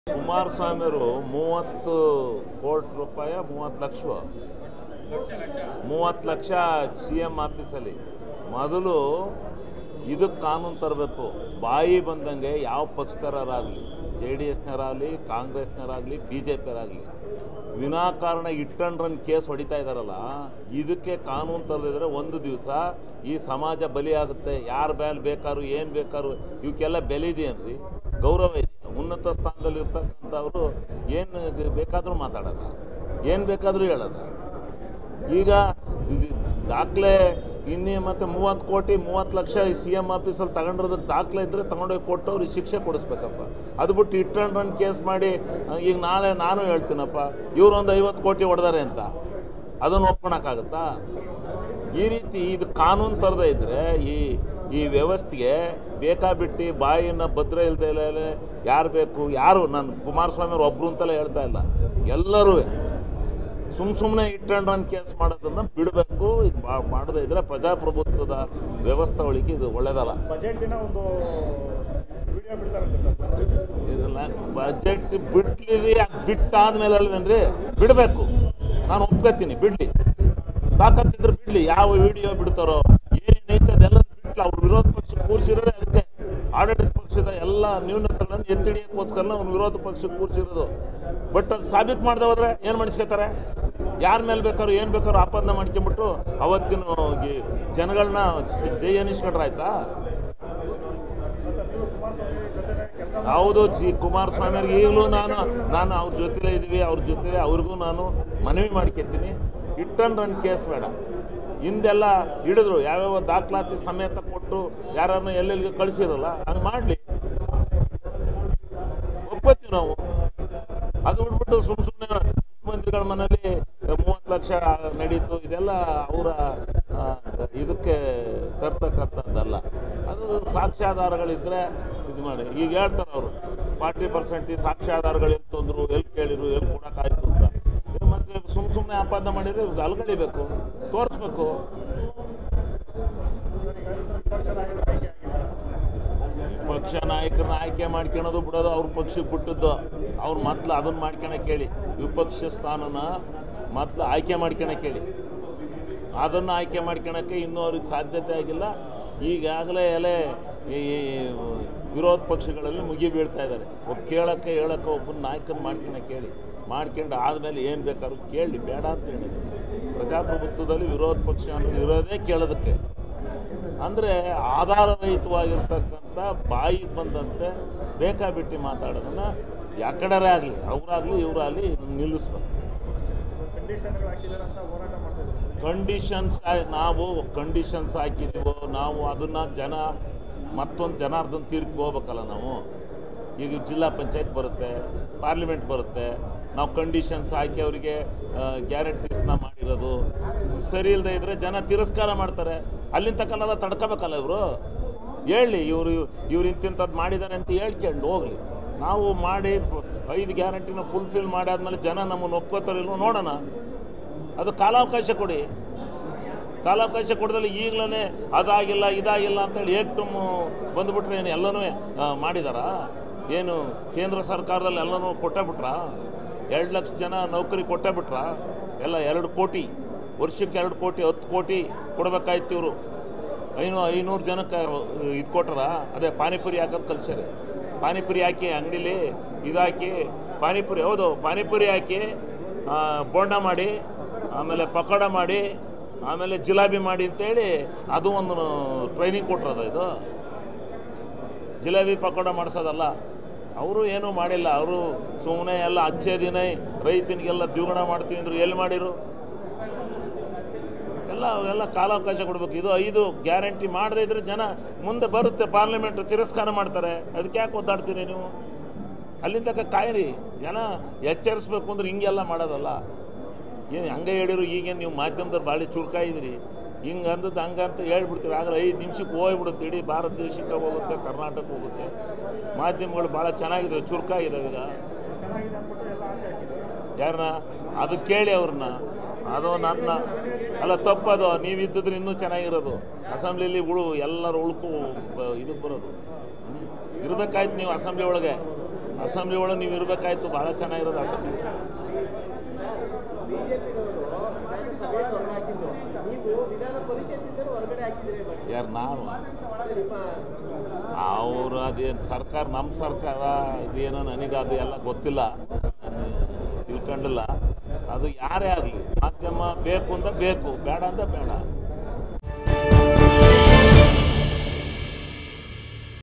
ಕುಮಾರಸ್ವಾಮಿಯವರು ಮೂವತ್ತು ಕೋಟಿ ರೂಪಾಯಿ ಮೂವತ್ತು ಲಕ್ಷ ಮೂವತ್ತು ಲಕ್ಷ ಸಿ ಎಮ್ ಆಫೀಸಲ್ಲಿ ಮೊದಲು ಇದಕ್ಕೆ ಕಾನೂನು ತರಬೇಕು ಬಾಯಿ ಬಂದಂಗೆ ಯಾವ ಪಕ್ಷದರಾಗಲಿ ಜೆ ಡಿ ಎಸ್ನವರಾಗಲಿ ಕಾಂಗ್ರೆಸ್ನವರಾಗಲಿ ಬಿ ಜೆ ಪಿಯರಾಗಲಿ ವಿನಾಕಾರಣ ಇಟ್ ಅಂಡ್ ರನ್ ಕೇಸ್ ಹೊಡಿತಾ ಇದ್ದಾರಲ್ಲ ಇದಕ್ಕೆ ಕಾನೂನು ತರದಿದ್ರೆ ಒಂದು ದಿವಸ ಈ ಸಮಾಜ ಬಲಿಯಾಗುತ್ತೆ ಯಾರ ಮೇಲೆ ಬೇಕಾದ್ರು ಏನು ಬೇಕಾದ್ರು ಇವಕ್ಕೆಲ್ಲ ಬೆಲೆ ಇದೆಯೇನ್ರಿ ಗೌರವ ಇದೆ ಉನ್ನತ ಸ್ಥಾನದಲ್ಲಿ ಇರ್ತಕ್ಕಂಥವ್ರು ಏನು ಬೇಕಾದರೂ ಮಾತಾಡೋದ ಏನು ಬೇಕಾದರೂ ಹೇಳೋದ ಈಗ ಇದು ದಾಖಲೆ ಇನ್ನೇ ಮತ್ತೆ ಮೂವತ್ತು ಕೋಟಿ ಮೂವತ್ತು ಲಕ್ಷ ಸಿ ಎಮ್ ಆಫೀಸಲ್ಲಿ ತಗೊಂಡಿರೋದಕ್ಕೆ ದಾಖಲೆ ಇದ್ದರೆ ತಗೊಂಡೋಗಿ ಕೊಟ್ಟು ಅವ್ರಿಗೆ ಶಿಕ್ಷೆ ಕೊಡಿಸ್ಬೇಕಪ್ಪ ಅದು ಬಿಟ್ಟು ಇಟ್ ಆ್ಯಂಡ್ ರನ್ ಕೇಸ್ ಮಾಡಿ ಆ, ಈಗ ನಾಳೆ ನಾನು ಹೇಳ್ತೀನಪ್ಪ ಇವ್ರೊಂದು ಐವತ್ತು ಕೋಟಿ ಹೊಡೆದಾರೆ ಅಂತ ಅದನ್ನು ಒಪ್ಕೊಳಕ್ಕಾಗತ್ತಾ ಈ ರೀತಿ ಇದು ಕಾನೂನು ತರದೇ ಇದ್ದರೆ ಈ ಈ ವ್ಯವಸ್ಥೆಗೆ ಬೇಕಾಬಿಟ್ಟು ಬಾಯಿನ ಭದ್ರ ಇಲ್ಲದೆ ಯಾರು ಬೇಕು ಯಾರು ನಾನು ಕುಮಾರಸ್ವಾಮಿ ಅವ್ರು ಒಬ್ರು ಅಂತಲೇ ಹೇಳ್ತಾ ಇಲ್ಲ ಎಲ್ಲರೂ ಸುಮ್ ಸುಮ್ಮನೆ ಇಟ್ ಆ್ಯಂಡ್ ರನ್ ಕೇಸ್ ಮಾಡೋದನ್ನ ಬಿಡಬೇಕು ಇದು ಮಾ- ಮಾಡದೇ ಇದ್ರೆ ಪ್ರಜಾಪ್ರಭುತ್ವದ ವ್ಯವಸ್ಥೆ ಇದು ಒಳ್ಳೇದಲ್ಲ ಬಜೆಟ್ ದಿನ ಒಂದು ವಿಡಿಯೋ ಬಿಡ್ತಾರಂತೆ ಸರ್ ಇದನ್ನ ಬಜೆಟ್ ಬಿಡ್ಲಿರಿ ಅದು ಬಿಟ್ಟಾದ್ಮೇಲೆ ಅಲ್ವೇನ್ರಿ ಬಿಡಬೇಕು ನಾನು ಒಪ್ಕೋತೀನಿ ಬಿಡ್ಲಿ ತಾಕತ್ತಿದ್ರೆ ಬಿಡ್ಲಿ ಯಾವ ವಿಡಿಯೋ ಬಿಡ್ತಾರೋ ಏನೇನೈತೆ ಅದೆಲ್ಲ ಬಿಟ್ಲ ಅವ್ರು ವಿರೋಧ ಪಕ್ಷ ಕೂರಿಸಿರೋದೇ ಅದಕ್ಕೆ ಆಡಳಿತ ಪಕ್ಷದ ಎಲ್ಲ ನ್ಯೂನತೆಗಳನ್ನು ಎತ್ತಿಡಿಯೋಕ್ಕೋಸ್ಕರ ಅವ್ನು ವಿರೋಧ ಪಕ್ಷ ಕೂರಿಸಿರೋದು ಬಟ್ ಅದು ಸಾಬೀತು ಮಾಡದೆ ಹೋದ್ರೆ ಏನು ಮಾಡಿಸ್ಕೊತಾರೆ ಯಾರ ಮೇಲೆ ಬೇಕಾದ್ರು ಏನು ಬೇಕಾದ್ರು ಆಪಾದನೆ ಮಾಡ್ಕೊಂಬಿಟ್ಟು ಅವತ್ತಿನ ಈ ಜನಗಳನ್ನ ಜೈ ಅನ್ನಿಸ್ಕೊಂಡ್ರೆ ಆಯ್ತಾ ಸರ್ ನೀವು ಕುಮಾರಸ್ವಾಮಿ ಜೊತೆ ಕೆಲಸ ಹೌದು ಜಿ ಕುಮಾರಸ್ವಾಮಿ ಅವ್ರಿಗೆ ಈಗಲೂ ನಾನು ನಾನು ಅವ್ರ ಜೊತೆಲೇ ಇದ್ದೀವಿ ಅವ್ರ ಜೊತೆ ಅವ್ರಿಗೂ ನಾನು ಮನವಿ ಮಾಡ್ಕೊತೀನಿ ಇಟ್ ಅಂಡ್ ರನ್ ಕೇಸ್ ಬೇಡ ಹಿಂದೆಲ್ಲ ಹಿಡಿದ್ರು ಯಾವ್ಯಾವ ದಾಖಲಾತಿ ಸಮೇತ ಕೊಟ್ಟು ಯಾರನ್ನು ಎಲ್ಲೆಲ್ಲಿಗೆ ಕಳಿಸಿರಲ್ಲ ಹಂಗೆ ಮಾಡಲಿ ಒಪ್ಕೋತೀವಿ ನಾವು ಅದು ಬಿಟ್ಬಿಟ್ಟು ಸುಮ್ಮ ಸುಮ್ಮನೆ ಮುಖ್ಯಮಂತ್ರಿಗಳ ಮನೇಲಿ ಮೂವತ್ತು ಲಕ್ಷ ನಡೀತು ಇದೆಲ್ಲ ಅವರ ಇದಕ್ಕೆ ತರ್ತಕ್ಕಂಥದ್ದಲ್ಲ ಅದು ಸಾಕ್ಷ್ಯಾಧಾರಗಳಿದ್ದರೆ ಇದು ಮಾಡಿ ಈಗ ಹೇಳ್ತಾರೆ ಅವರು ಫಾರ್ಟಿ ಪರ್ಸೆಂಟ್ ಸಾಕ್ಷ್ಯಾಧಾರಗಳು ಎಲ್ಲಿ ತಂದರು ಎಲ್ಲಿ ಕೇಳಿರು ಎಲ್ಲಿ ಕೊಡೋಕ್ಕಾಯ್ತು ಅಂತ ಮತ್ತೆ ಸುಮ್ಮ ಸುಮ್ಮನೆ ಆಪಾದನೆ ಮಾಡಿದರೆ ಅಲ್ಗಳಿಬೇಕು ತೋರಿಸ್ಬೇಕು ಪಕ್ಷ ನಾಯಕರನ್ನ ಆಯ್ಕೆ ಮಾಡ್ಕೊಳೋದು ಬಿಡೋದು ಅವ್ರ ಪಕ್ಷಕ್ಕೆ ಬಿಟ್ಟದ್ದು ಅವ್ರು ಮೊದ್ಲು ಅದನ್ನ ಮಾಡ್ಕೊಳಕ್ಕೆ ಹೇಳಿ ವಿಪಕ್ಷ ಸ್ಥಾನನ ಮೊದ್ಲು ಆಯ್ಕೆ ಮಾಡ್ಕೊಳಕ್ಕೆ ಹೇಳಿ ಅದನ್ನು ಆಯ್ಕೆ ಮಾಡ್ಕೊಳಕ್ಕೆ ಇನ್ನೂ ಅವ್ರಿಗೆ ಸಾಧ್ಯತೆ ಆಗಿಲ್ಲ ಈಗಾಗಲೇ ಎಲೆ ಈ ವಿರೋಧ ಪಕ್ಷಗಳಲ್ಲಿ ಮುಗಿ ಬೀಳ್ತಾ ಇದ್ದಾರೆ ಒಬ್ಬ ಕೇಳೋಕ್ಕೆ ಹೇಳೋಕ್ಕೆ ಒಬ್ಬನ ನಾಯಕನ ಮಾಡ್ಕೊಳಕ್ಕೆ ಹೇಳಿ ಮಾಡ್ಕೊಂಡು ಆದಮೇಲೆ ಏನು ಬೇಕಾದ್ರೂ ಕೇಳಿ ಬೇಡ ಅಂತ ಹೇಳಿದ್ದೀನಿ ಪ್ರಜಾಪ್ರಭುತ್ವದಲ್ಲಿ ವಿರೋಧ ಪಕ್ಷ ಅನ್ನೋದು ಇರೋದೇ ಕೇಳೋದಕ್ಕೆ ಅಂದರೆ ಆಧಾರರಹಿತವಾಗಿರ್ತಕ್ಕಂಥ ಬಾಯಿಗೆ ಬಂದಂತೆ ಬೇಕಾಬಿಟ್ಟು ಮಾತಾಡೋದನ್ನು ಯಾಕಡರೇ ಆಗಲಿ ಅವರಾಗಲಿ ಇವರಾಗಲಿ ನಿಲ್ಲಿಸ್ಬೇಕು ಕಂಡೀಷನ್ಗಳು ಹಾಕಿದ್ದಾರೆ ಅಂತ ಹೋರಾಟ ಮಾಡ್ತಾ ಇದ್ದಾರೆ ಕಂಡೀಷನ್ಸ್ ನಾವು ಕಂಡೀಷನ್ಸ್ ಹಾಕಿದ್ದೀವೋ ನಾವು ಅದನ್ನು ಜನ ಮತ್ತೊಂದು ಜನಾರ್ದನ್ ತೀರ್ಪು ಹೋಗ್ಬೇಕಲ್ಲ ನಾವು ಈಗ ಜಿಲ್ಲಾ ಪಂಚಾಯತ್ ಬರುತ್ತೆ ಪಾರ್ಲಿಮೆಂಟ್ ಬರುತ್ತೆ ನಾವು ಕಂಡೀಷನ್ಸ್ ಹಾಕಿ ಅವರಿಗೆ ಗ್ಯಾರಂಟೀಸ್ನ ಮಾಡಿರೋದು ಸರಿ ಇಲ್ಲದೆ ಇದ್ದರೆ ಜನ ತಿರಸ್ಕಾರ ಮಾಡ್ತಾರೆ ಅಲ್ಲಿಂದ ತಕ್ಕಲ್ಲ ತಡ್ಕೋಬೇಕಲ್ಲ ಇವರು ಹೇಳಿ ಇವರು ಇವ್ರು ಇಂತಿಂಥದ್ದು ಮಾಡಿದ್ದಾರೆ ಅಂತ ಹೇಳ್ಕೊಂಡು ಹೋಗಲಿ ನಾವು ಮಾಡಿ ಐದು ಗ್ಯಾರಂಟಿನ ಫುಲ್ಫಿಲ್ ಮಾಡಾದ್ಮೇಲೆ ಜನ ನಮ್ಮನ್ನು ಒಪ್ಕೋತಾರಿಲ್ವೋ ನೋಡೋಣ ಅದು ಕಾಲಾವಕಾಶ ಕೊಡಿ ಕಾಲಾವಕಾಶ ಕೊಡದಲ್ಲಿ ಈಗಲೇ ಅದಾಗಿಲ್ಲ ಇದಾಗಿಲ್ಲ ಅಂತೇಳಿ ಏಕ್ಟುಮ್ ಬಂದುಬಿಟ್ರೆ ಏನು ಎಲ್ಲನೂ ಮಾಡಿದಾರಾ ಏನು ಕೇಂದ್ರ ಸರ್ಕಾರದಲ್ಲಿ ಎಲ್ಲನೂ ಕೊಟ್ಟೇ ಬಿಟ್ರಾ ಎರಡು ಲಕ್ಷ ಜನ ನೌಕರಿ ಕೊಟ್ಟೇ ಬಿಟ್ರಾ ಎಲ್ಲ ಎರಡು ಕೋಟಿ ವರ್ಷಕ್ಕೆ ಎರಡು ಕೋಟಿ ಹತ್ತು ಕೋಟಿ ಕೊಡಬೇಕಾಯ್ತು ಇವರು ಐನೂ ಐನೂರು ಜನಕ್ಕೆ ಇದು ಕೊಟ್ರ ಅದೇ ಪಾನಿಪುರಿ ಹಾಕೋದು ಕಲ್ಸ್ಯಾರೆ ಪಾನಿಪುರಿ ಹಾಕಿ ಅಂಗಡೀಲಿ ಇದಾಕಿ ಪಾನಿಪುರಿ ಹೌದು ಪಾನಿಪುರಿ ಹಾಕಿ ಆ, ಬೋಂಡ ಮಾಡಿ ಆಮೇಲೆ ಪಕೋಡ ಮಾಡಿ ಆಮೇಲೆ ಜಿಲಾಬಿ ಮಾಡಿ ಅಂತೇಳಿ ಅದು ಒಂದು ಟ್ರೈನಿಂಗ್ ಕೊಟ್ರದ ಇದು ಜಿಲೇಬಿ ಪಕೋಡ ಮಾಡಿಸೋದಲ್ಲ ಅವರು ಏನೂ ಮಾಡಿಲ್ಲ ಅವರು ಸುಮ್ಮನೆ ಎಲ್ಲ ಅಚ್ಚೇ ದಿನ ರೈತನಿಗೆಲ್ಲ ದ್ವಿಗುಣ ಮಾಡ್ತೀವಿ ಅಂದ್ರು ಎಲ್ಲಿ ಮಾಡಿರು ಎಲ್ಲ ಎಲ್ಲ ಕಾಲಾವಕಾಶ ಕೊಡಬೇಕು ಇದು ಐದು ಗ್ಯಾರಂಟಿ ಮಾಡದೇ ಇದ್ರೆ ಜನ ಮುಂದೆ ಬರುತ್ತೆ ಪಾರ್ಲಿಮೆಂಟ್ ತಿರಸ್ಕಾರ ಮಾಡ್ತಾರೆ ಅದಕ್ಕೆ ಯಾಕೆ ಒದ್ದಾಡ್ತೀರಿ ನೀವು ಅಲ್ಲಿಂದ ತನಕ ಕಾಯಿರಿ ಜನ ಎಚ್ಚರಿಸ್ಬೇಕು ಅಂದ್ರೆ ಹಿಂಗೆಲ್ಲ ಮಾಡೋದಲ್ಲ ಏನು ಹಂಗೆ ಹೇಳಿರು ಈಗೇನು ನೀವು ಮಾಧ್ಯಮದವ್ರು ಭಾಳ ಚುರುಕಾಯಿದ್ರಿ ಹಿಂಗೆ ಅಂದದ್ದು ಹಂಗೆ ಅಂತ ಹೇಳ್ಬಿಡ್ತೀವಿ ಆಗಲೇ ಐದು ನಿಮಿಷಕ್ಕೆ ಹೋಗ್ಬಿಡುತ್ತೆ ಇಡೀ ಭಾರತ ದೇಶಕ್ಕೆ ಹೋಗುತ್ತೆ ಕರ್ನಾಟಕ ಹೋಗುತ್ತೆ ಮಾಧ್ಯಮಗಳು ಭಾಳ ಚೆನ್ನಾಗಿದ್ದಾವೆ ಚುರುಕಾಗಿದ್ದಾವೆ ಈಗ ಚೆನ್ನಾಗಿದೆ ಅಂದ್ಬಿಟ್ಟು ಎಲ್ಲ ಆಚೆ ಹಾಕಿದ್ದಾರೆ ಯಾರನ್ನ ಅದು ಕೇಳಿ ಅವ್ರನ್ನ ಅದು ನನ್ನ ಅಲ್ಲ ತಪ್ಪದು ನೀವಿದ್ದಿದ್ರೆ ಇನ್ನೂ ಚೆನ್ನಾಗಿರೋದು ಅಸೆಂಬ್ಲಿಲಿ ಉಳು ಎಲ್ಲರೂ ಉಳ್ಕು ಬ- ಇದಕ್ಕೆ ಬರೋದು ಹ್ಮ್. ಇರ್ಬೇಕಾಯ್ತು ನೀವು ಅಸೆಂಬ್ಲಿ ಒಳಗೆ ಅಸೆಂಬ್ಲಿ ಒಳಗೆ ನೀವು ಇರಬೇಕಾಯ್ತು ಭಾಳ ಚೆನ್ನಾಗಿರೋದು ಅಸೆಂಬ್ಲಿ ಬಿಜೆಪಿನವರು ವಿಧಾನಸಭೆ ಹೊರಗೆ ಹಾಕಿದ್ರು ನೀವು ವಿಧಾನ ಪರಿಷತ್ತಿಂದ ಹೊರಗಡೆ ಹಾಕಿದ್ರೆ ಯಾರು ನಾನು ನಿಮ್ಮ ಅವರು ಅದೇನು ಸರ್ಕಾರ ನಮ್ಮ ಸರ್ಕಾರ ಇದೇನೋ ನನಗೆ ಅದು ಎಲ್ಲ ಗೊತ್ತಿಲ್ಲ ನಾನು ತಿಳ್ಕೊಂಡಿಲ್ಲ ಅದು ಯಾರೇ ಆಗಲಿ ಮಾಧ್ಯಮ ಬೇಕು ಅಂತ ಬೇಕು ಬೇಡ ಅಂತ ಬೇಡ